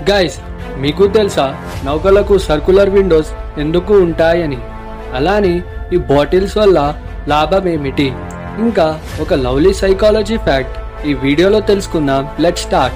guys మీకు తెలుసా నౌకలకు circular Windows ఎందుకు ఉంటాయని అలానే ఈ బాటిల్స్ వల్ల లాభం ఏమిటి ఇంకా ఒక లవ్లీ సైకాలజీ ఫ్యాక్ట్ ఈ వీడియోలో తెలుసుకుందాం లెట్ స్టార్ట్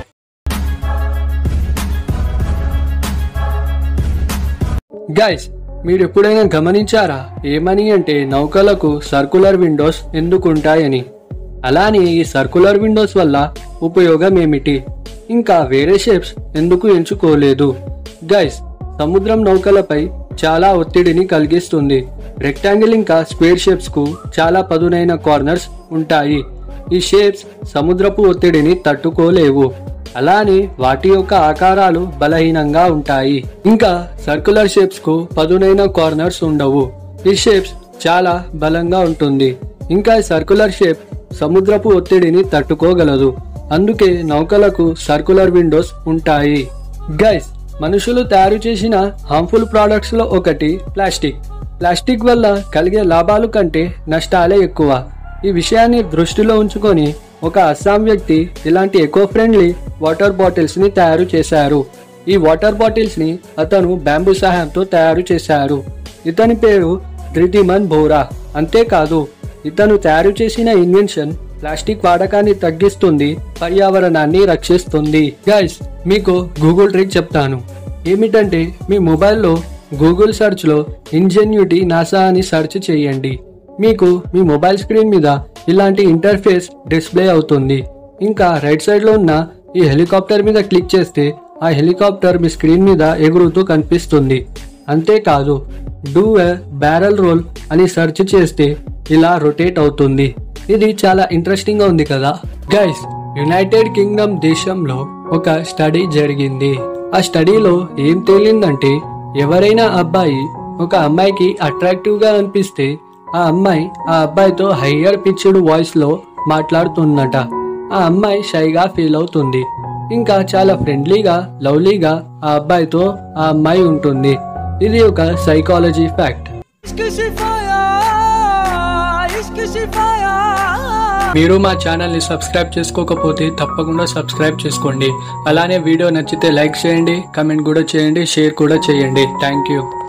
గైస్ మీరు ఎప్పుడైనా గమనించారా ఏమని అంటే నౌకలకు సర్కులర్ విండోస్ ఎందుకు ఉంటాయని అలానే ఈ సర్కులర్ విండోస్ వల్ల ఉపయోగం ఏమిటి ఇంకా వేరే షేప్స్ ఎందుకు ఎంచుకోలేదు గైస్ సముద్రం నౌకలపై చాలా ఒత్తిడిని కలిగిస్తుంది రెక్టాంగిల్ ఇంకా స్క్వేర్ షేప్స్ కు చాలా పదునైన కార్నర్స్ ఉంటాయి ఈ షేప్స్ సముద్రపు ఒత్తిడిని తట్టుకోలేవు అలానే వాటి యొక్క ఆకారాలు బలహీనంగా ఉంటాయి ఇంకా సర్కులర్ షేప్స్ కు పదునైన కార్నర్స్ ఉండవు ఈ షేప్స్ చాలా బలంగా ఉంటుంది ఇంకా ఈ సర్కులర్ షేప్ సముద్రపు ఒత్తిడిని తట్టుకోగలదు అందుకే నౌకలకు సర్కులర్ విండోస్ ఉంటాయి గైస్ మనుషులు తయారు చేసిన హార్మ్ఫుల్ ప్రోడక్ట్స్ లో ఒకటి ప్లాస్టిక్ ప్లాస్టిక్ వల్ల కలిగే లాభాలు కంటే నష్టాలే ఎక్కువ ఈ విషయాన్ని దృష్టిలో ఉంచుకొని ఒక అస్సాం వ్యక్తి ఇలాంటి ఎకో ఫ్రెండ్లీ వాటర్ బాటిల్స్ ని తయారు చేశారు ఈ వాటర్ బాటిల్స్ ని అతను బ్యాంబూ సహాయంతో తయారు చేశారు ఇతని పేరు ధృతిమన్ బోరా అంతేకాదు ఇతను తయారు చేసిన ఇన్వెన్షన్ ప్లాస్టిక్ వాడకాన్ని తగ్గిస్తుంది పర్యావరణాన్ని రక్షిస్తుంది గైస్ మీకు గూగుల్ ట్రిక్ చెప్తాను ఏమిటంటే మీ మొబైల్లో గూగుల్ సెర్చ్ లో ఇంజన్యూటీ నాసా అని సెర్చ్ చేయండి మీకు మీ మొబైల్ స్క్రీన్ మీద ఇలాంటి ఇంటర్ఫేస్ డిస్ప్లే అవుతుంది ఇంకా రైట్ సైడ్ లో ఉన్న ఈ హెలికాప్టర్ మీద క్లిక్ చేస్తే ఆ హెలికాప్టర్ మీ స్క్రీన్ మీద ఎగురుతూ కనిపిస్తుంది అంతేకాదు డూ ఎ బ్యారల్ రోల్ అని సెర్చ్ చేస్తే ఇలా రొటేట్ అవుతుంది ఇది చాలా ఇంట్రెస్టింగ్ గా ఉంది కదా గైస్ యునైటెడ్ కింగ్డమ్ దేశంలో ఒక స్టడీ జరిగింది ఆ స్టడీలో ఏం తేలిందంటే ఎవరైనా అబ్బాయి ఒక అమ్మాయికి అట్రాక్టివ్ గా అనిపిస్తే ఆ అమ్మాయి ఆ అబ్బాయితో హయ్యర్ పిచ్డ్ వాయిస్ లో మాట్లాడుతుందట ఆ అమ్మాయి షైగా ఫీల్ అవుతుంది ఇంకా చాలా ఫ్రెండ్లీగా లవ్లీగా ఆ అబ్బాయితో ఆ అమ్మాయి ఉంటుంది ఇది ఒక సైకాలజీ ఫ్యాక్ట్ इश्क सिफाया इश्क सिफाया మీరు మా ఛానల్ ని సబ్స్క్రైబ్ చేసుకోకపోతే తప్పకుండా సబ్స్క్రైబ్ చేసుకోండి అలానే వీడియో నచ్చితే లైక్ చేయండి కమెంట్ కూడా చేయండి షేర్ కూడా చేయండి థ్యాంక్ యూ